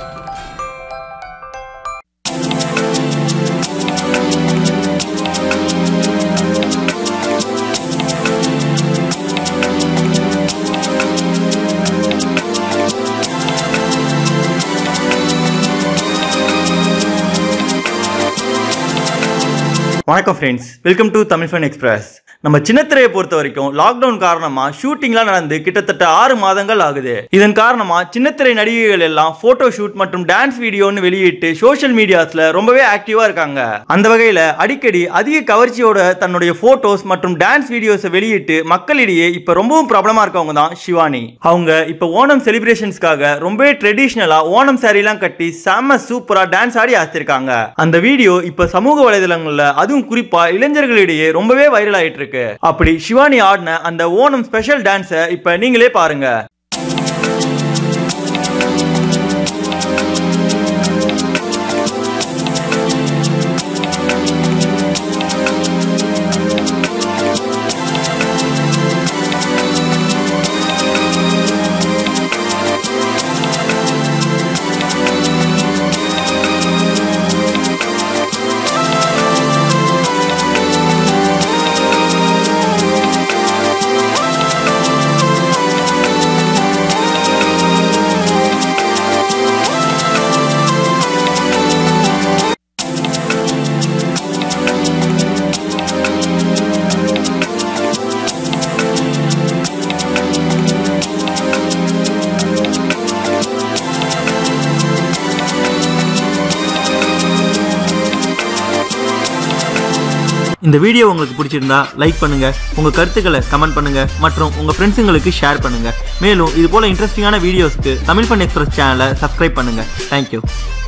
வணக்கம் friends welcome to Tamil fun express நம்ம சின்னத்திரையை பொறுத்த வரைக்கும் லாக்டவுன் காரணமா ஷூட்டிங்லாம் நடந்து கிட்டத்தட்ட ஆறு மாதங்கள் ஆகுது இதன் காரணமா சின்னத்திரை நடிகைகள் எல்லாம் போட்டோ ஷூட் மற்றும் டான்ஸ் வீடியோன்னு வெளியிட்டு சோஷியல் மீடியாஸ்ல ரொம்பவே ஆக்டிவா இருக்காங்க அந்த வகையில அடிக்கடி அதிக கவர்ச்சியோட தன்னுடைய போட்டோஸ் மற்றும் டான்ஸ் வீடியோஸை வெளியிட்டு மக்களிடையே இப்ப ரொம்பவும் பிரபலமா இருக்கவங்க தான் சிவானி அவங்க இப்ப ஓணம் செலிப்ரேஷன்ஸ்க்காக ரொம்பவே ட்ரெடிஷ்னலா ஓணம் சாரிலாம் கட்டி செம்ம சூப்பரா டான்ஸ் ஆடி ஆஸ்திருக்காங்க அந்த வீடியோ இப்ப சமூக வலைதளங்கள்ல அதுவும் குறிப்பா இளைஞர்களிடையே ரொம்பவே வைரல் ஆயிட்டு இருக்கு அப்படி சிவானி ஆடின அந்த ஓணம் ஸ்பெஷல் டான்ஸை இப்ப நீங்களே பாருங்க இந்த வீடியோ உங்களுக்கு பிடிச்சிருந்தா லைக் பண்ணுங்க உங்க கருத்துக்களை கமெண்ட் பண்ணுங்க மற்றும் உங்க ஃப்ரெண்ட்ஸுங்களுக்கு ஷேர் பண்ணுங்க மேலும் இது போல இன்ட்ரெஸ்டிங்கான வீடியோஸ்க்கு தமிழ் ஃபன் எக்ஸ்பிரஸ் சேனலை சப்ஸ்கிரைப் பண்ணுங்க தேங்க்யூ